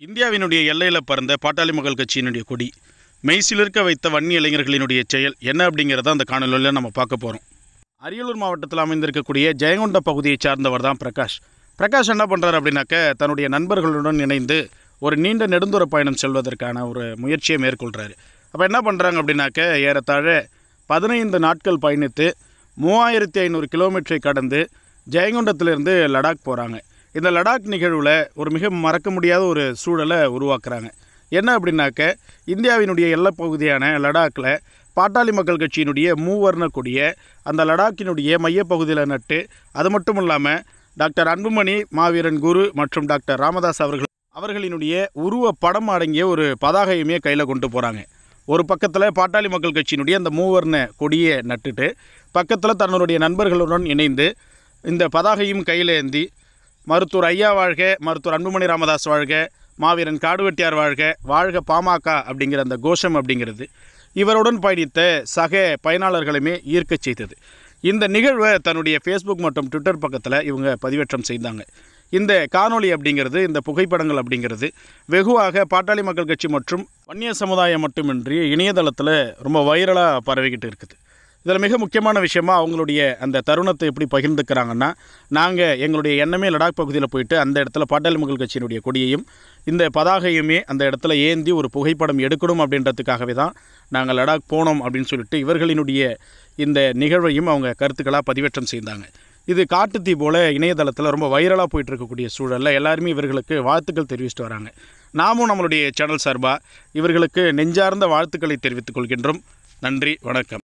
இந்தியாவினுடைய எல்லையில் பறந்த பாட்டாளி மக்கள் கட்சியினுடைய கொடி மெய்சிலிருக்க வைத்த வன்னி இளைஞர்களினுடைய செயல் என்ன அப்படிங்கிறத அந்த காணொலியில் நம்ம பார்க்க போகிறோம் அரியலூர் மாவட்டத்தில் அமைந்திருக்கக்கூடிய ஜெயங்கொண்ட பகுதியை சார்ந்தவர் தான் பிரகாஷ் பிரகாஷ் என்ன பண்ணுறாரு அப்படின்னாக்க தன்னுடைய நண்பர்களுடன் இணைந்து ஒரு நீண்ட நெடுந்தூர பயணம் செல்வதற்கான ஒரு முயற்சியை மேற்கொள்கிறாரு அப்போ என்ன பண்ணுறாங்க அப்படின்னாக்க ஏறத்தாழ பதினைந்து நாட்கள் பயணித்து மூவாயிரத்தி ஐநூறு கிலோமீட்டரை கடந்து ஜெயங்கொண்டத்திலிருந்து லடாக் போகிறாங்க இந்த லடாக் நிகழ்வில் ஒரு மிக மறக்க முடியாத ஒரு சூழலை உருவாக்குறாங்க என்ன அப்படின்னாக்க இந்தியாவினுடைய எல்லைப் பகுதியான லடாக்கில் பாட்டாளி மக்கள் கட்சியினுடைய மூவர்ண கொடியை அந்த லடாக்கினுடைய மையப்பகுதியில் நட்டு அது மட்டும் இல்லாமல் டாக்டர் அன்புமணி மாவீரன் குரு மற்றும் டாக்டர் ராமதாஸ் அவர்கள் அவர்களினுடைய உருவ படம் அடங்கிய ஒரு பதாகையுமே கையில் கொண்டு போகிறாங்க ஒரு பக்கத்தில் பாட்டாளி மக்கள் கட்சியினுடைய அந்த மூவர்ண கொடியை நட்டுட்டு பக்கத்தில் தன்னுடைய நண்பர்களுடன் இணைந்து இந்த பதாகையும் கையில் ஏந்தி மருத்துவர் ஐயா வாழ்க மருத்துவர் அன்புமணி ராமதாஸ் வாழ்க மாவீரன் காடுவெட்டியார் வாழ்க வாழ்க பாமக அப்படிங்கிற அந்த கோஷம் அப்படிங்கிறது இவருடன் பயணித்த சக பயனாளர்களுமே ஈர்க்கச் செய்தது இந்த நிகழ்வை தன்னுடைய ஃபேஸ்புக் மற்றும் ட்விட்டர் பக்கத்தில் இவங்க பதிவேற்றம் செய்தாங்க இந்த காணொளி அப்படிங்கிறது இந்த புகைப்படங்கள் அப்படிங்கிறது வெகுவாக பாட்டாளி மக்கள் கட்சி மற்றும் வன்னிய சமுதாயம் மட்டுமின்றி இணையதளத்தில் ரொம்ப வைரலாக பரவிக்கிட்டு இருக்குது இதில் மிக முக்கியமான விஷயமா அவங்களுடைய அந்த தருணத்தை எப்படி பகிர்ந்துக்கிறாங்கன்னா நாங்கள் எங்களுடைய எண்ணமே லடாக் பகுதியில் போயிட்டு அந்த இடத்துல பாட்டாளி மக்கள் கட்சியினுடைய கொடியையும் இந்த பதாகையுமே அந்த இடத்துல ஏந்தி ஒரு புகைப்படம் எடுக்கணும் அப்படின்றதுக்காகவே தான் நாங்கள் லடாக் போனோம் அப்படின்னு சொல்லிட்டு இவர்களினுடைய இந்த நிகழ்வையும் அவங்க கருத்துக்களாக பதிவேற்றம் செய்தாங்க இது காட்டுத்தீ போல இணையதளத்தில் ரொம்ப வைரலாக போயிட்டு இருக்கக்கூடிய சூழலில் எல்லாருமே இவர்களுக்கு வாழ்த்துக்கள் தெரிவிச்சிட்டு வராங்க நாமும் நம்மளுடைய சேனல் சார்பாக இவர்களுக்கு நெஞ்சார்ந்த வாழ்த்துக்களை தெரிவித்துக் கொள்கின்றோம் நன்றி வணக்கம்